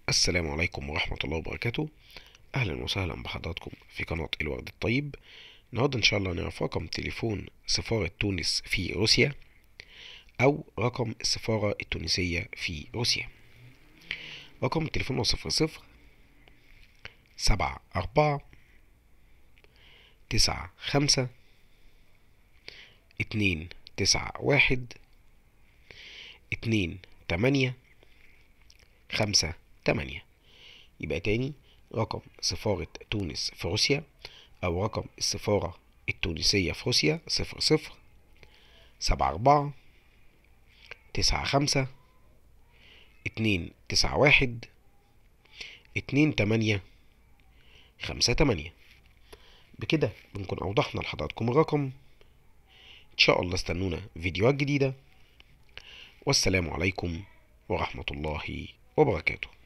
السلام عليكم ورحمة الله وبركاته أهلا وسهلا بحضراتكم في قناة الورد الطيب النهاردة إن شاء الله نعرف رقم تليفون سفارة تونس في روسيا أو رقم السفارة التونسية في روسيا رقم التليفون هو صفر صفر سبعة أربعة تسعة خمسة اتنين تسعة واحد اتنين تمانية خمسة تمانية يبقى تاني رقم سفارة تونس في روسيا أو رقم السفارة التونسية في روسيا صفر صفر سبعة أربعة تسعة خمسة اتنين تسعة واحد اتنين تمانية خمسة تمانية بكده بنكون أوضحنا لحضراتكم الرقم إن شاء الله استنونا فيديوهات جديدة والسلام عليكم ورحمة الله وبركاته